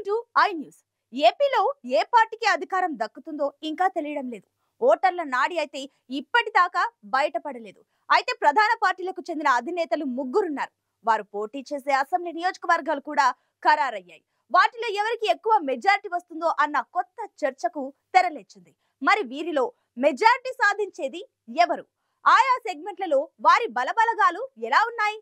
to I news ఏపీలో ఏ పార్టీకి అధికారం దక్కుతుందో ఇంకా తెలియడం లేదు ఓటర్ల నాడి అయితే ఇప్పటిదాకా బయటపడలేదు అయితే ప్రధాన పార్టీలకు చెందిన అధినేతలు ముగ్గురున్నారు వారు పోటీ చేసే అసెంబ్లీ నియోజకవర్గాలు కూడా ఖరారయ్యాయి వాటిలో ఎవరికి ఎక్కువ మెజారిటీ వస్తుందో అన్న కొత్త చర్చకు తెరలేచింది మరి వీరిలో మెజారిటీ సాధించేది ఎవరు ఆయా సెగ్మెంట్లలో వారి బలబలగాలు ఎలా ఉన్నాయి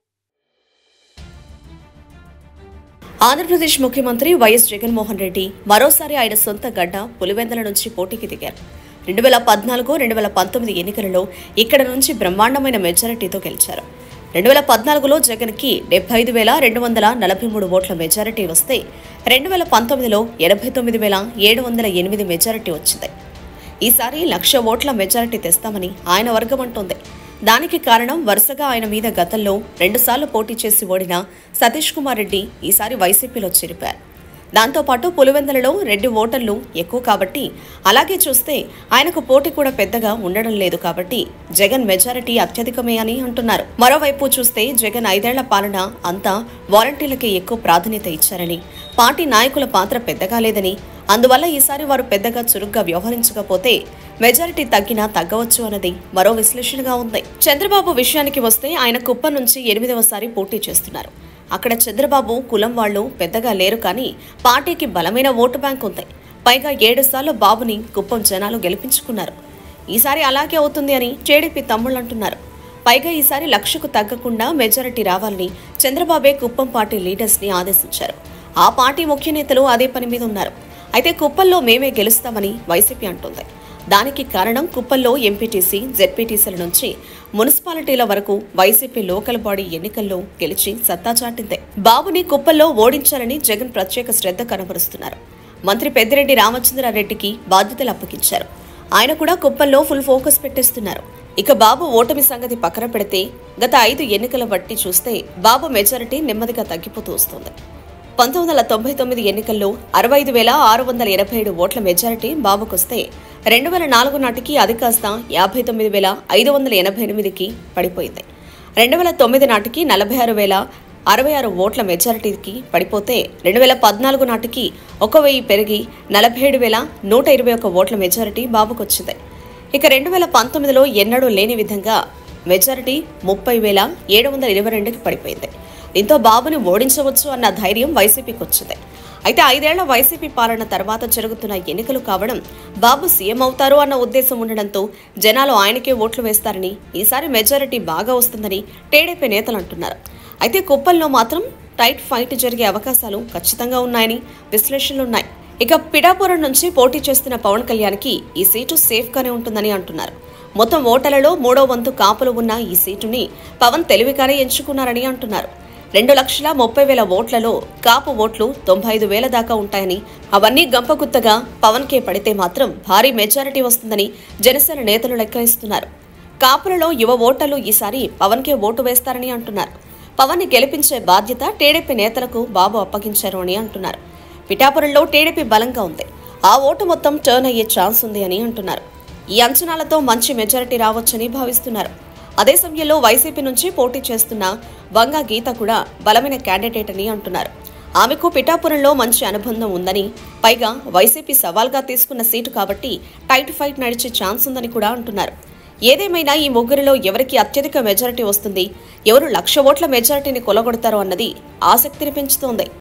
ఆంధ్రప్రదేశ్ ముఖ్యమంత్రి వైఎస్ జగన్మోహన్ రెడ్డి మరోసారి ఆయన సొంత గడ్డ పులివెందల నుంచి పోటీకి దిగారు రెండు వేల పద్నాలుగు రెండు వేల పంతొమ్మిది ఎన్నికలలో ఇక్కడ నుంచి బ్రహ్మాండమైన మెజారిటీతో గెలిచారు రెండు వేల పద్నాలుగులో జగన్కి డెబ్బై ఐదు వేల రెండు వందల నలభై మూడు ఓట్ల మెజారిటీ వస్తే రెండు వేల పంతొమ్మిదిలో ఎనభై తొమ్మిది వేల ఏడు వందల ఎనిమిది మెజారిటీ వచ్చింది ఈసారి లక్ష ఓట్ల మెజారిటీ తెస్తామని ఆయన వర్గం అంటోంది దానికి కారణం వరుసగా ఆయన మీద గతంలో రెండుసార్లు పోటీ చేసి ఓడిన సతీష్ కుమార్ రెడ్డి ఈసారి వైసీపీలో చేరిపారు దాంతోపాటు పులివెందలలో రెడ్డి ఓటర్లు ఎక్కువ కాబట్టి అలాగే చూస్తే ఆయనకు పోటీ కూడా పెద్దగా ఉండడం లేదు కాబట్టి జగన్ మెజారిటీ అత్యధికమే అని అంటున్నారు మరోవైపు చూస్తే జగన్ ఐదేళ్ల పాలన అంతా వాలంటీర్లకే ఎక్కువ ప్రాధాన్యత ఇచ్చారని పార్టీ నాయకుల పాత్ర పెద్దగా లేదని అందువల్ల ఈసారి వారు పెద్దగా చురుగ్గా వ్యవహరించకపోతే మెజారిటీ తగ్గినా తగ్గవచ్చు అన్నది మరో విశ్లేషణగా ఉంది చంద్రబాబు విషయానికి వస్తే ఆయన కుప్పం నుంచి ఎనిమిదవసారి పోటీ చేస్తున్నారు అక్కడ చంద్రబాబు కులం వాళ్ళు పెద్దగా లేరు కానీ పార్టీకి బలమైన ఓటు బ్యాంక్ ఉంది పైగా ఏడు సార్లు బాబుని కుప్పం జనాలు గెలిపించుకున్నారు ఈసారి అలాగే అవుతుంది అని టీడీపీ తమ్ముళ్ళు అంటున్నారు పైగా ఈసారి లక్షకు తగ్గకుండా మెజారిటీ రావాలని చంద్రబాబే కుప్పం పార్టీ లీడర్స్ ని ఆదేశించారు ఆ పార్టీ ముఖ్య నేతలు అదే పని మీద ఉన్నారు అయితే కుప్పంలో మేమే గెలుస్తామని వైసీపీ అంటుంది దానికి కారణం కుప్పంలో ఎంపీటీసీ జెడ్పీటీసీల నుంచి మున్సిపాలిటీల వరకు వైసీపీ లోకల్ బాడీ ఎన్నికల్లో గెలిచి సత్తా చాటిందే బాబుని కుప్పంలో ఓడించాలని జగన్ ప్రత్యేక శ్రద్ధ కనబరుస్తున్నారు మంత్రి పెద్దిరెడ్డి రామచంద్రారెడ్డికి బాధ్యతలు అప్పగించారు ఆయన కూడా కుప్పంలో ఫుల్ ఫోకస్ పెట్టేస్తున్నారు ఇక బాబు ఓటమి సంగతి పక్కన పెడితే గత ఐదు ఎన్నికల బట్టి చూస్తే బాబు మెజారిటీ నెమ్మదిగా తగ్గిపోతూ వస్తోంది పంతొమ్మిది వందల తొంభై తొమ్మిది ఎన్నికల్లో అరవై ఐదు వేల ఆరు వందల ఎనభై ఏడు ఓట్ల మెజారిటీ బాబుకొస్తే రెండు వేల నాలుగు నాటికి అది కాస్త యాభై తొమ్మిది వేల ఐదు వందల ఎనభై ఎనిమిదికి పడిపోయింది రెండు వేల తొమ్మిది నాటికి నలభై ఆరు వేల అరవై ఆరు ఓట్ల మెజారిటీకి పడిపోతే రెండు వేల పద్నాలుగు నాటికి ఒక వెయ్యి పెరిగి నలభై ఏడు వేల నూట ఇరవై ఒక్క ఓట్ల మెజారిటీ బాబుకొచ్చింది ఇక రెండు వేల పంతొమ్మిదిలో ఎన్నడూ లేని విధంగా మెజారిటీ ముప్పై వేల ఏడు వందల ఇరవై రెండుకి పడిపోయింది దీంతో బాబుని ఓడించవచ్చు అన్న ధైర్యం వైసీపీకి వచ్చింది అయితే ఐదేళ్ల వైసీపీ పాలన తర్వాత జరుగుతున్న ఎన్నికలు కావడం బాబు సీఎం అవుతారు అన్న ఉద్దేశం ఉండడంతో జనాలు ఆయనకే ఓట్లు వేస్తారని ఈసారి మెజారిటీ బాగా వస్తుందని టీడీపీ నేతలు అంటున్నారు అయితే కుప్పంలో మాత్రం టైట్ ఫైట్ జరిగే అవకాశాలు ఖచ్చితంగా ఉన్నాయని విశ్లేషణలున్నాయి ఇక పిఠాపురం నుంచి పోటీ చేస్తున్న పవన్ కళ్యాణ్కి ఈ సీటు సేఫ్గానే ఉంటుందని అంటున్నారు మొత్తం ఓటర్లలో మూడో వంతు కాపులు ఉన్న ఈ సీటుని పవన్ తెలివిగానే ఎంచుకున్నారని అంటున్నారు రెండు లక్షల ముప్పై వేల ఓట్లలో కాపు ఓట్లు తొంభై ఐదు వేల దాకా ఉంటాయని అవన్నీ గంపగుత్తగా పవన్కే పడితే మాత్రం భారీ మెజారిటీ వస్తుందని జనసేన నేతలు లెక్కయిస్తున్నారు కాపులలో యువ ఓటర్లు ఈసారి పవన్కే ఓటు వేస్తారని అంటున్నారు పవన్ని గెలిపించే బాధ్యత టీడీపీ నేతలకు బాబు అప్పగించారు అని అంటున్నారు పిఠాపురంలో టీడీపీ బలంగా ఉంది ఆ ఓటు మొత్తం టర్న్ అయ్యే ఛాన్స్ ఉంది అని అంటున్నారు ఈ అంచనాలతో మంచి మెజారిటీ రావచ్చని భావిస్తున్నారు అదే సమయంలో వైసీపీ నుంచి పోటీ చేస్తున్న వంగ గీత కూడా బలమైన క్యాండిడేట్ అని అంటున్నారు ఆమెకు పిఠాపురంలో మంచి అనుబంధం ఉందని పైగా వైసీపీ సవాల్గా తీసుకున్న సీటు కాబట్టి టైట్ ఫైట్ నడిచే ఛాన్స్ ఉందని కూడా అంటున్నారు ఏదేమైనా ఈ ముగ్గురిలో ఎవరికి అత్యధిక మెజారిటీ వస్తుంది ఎవరు లక్ష ఓట్ల మెజారిటీని కొలగొడతారో అన్నది ఆసక్తిని పెంచుతోంది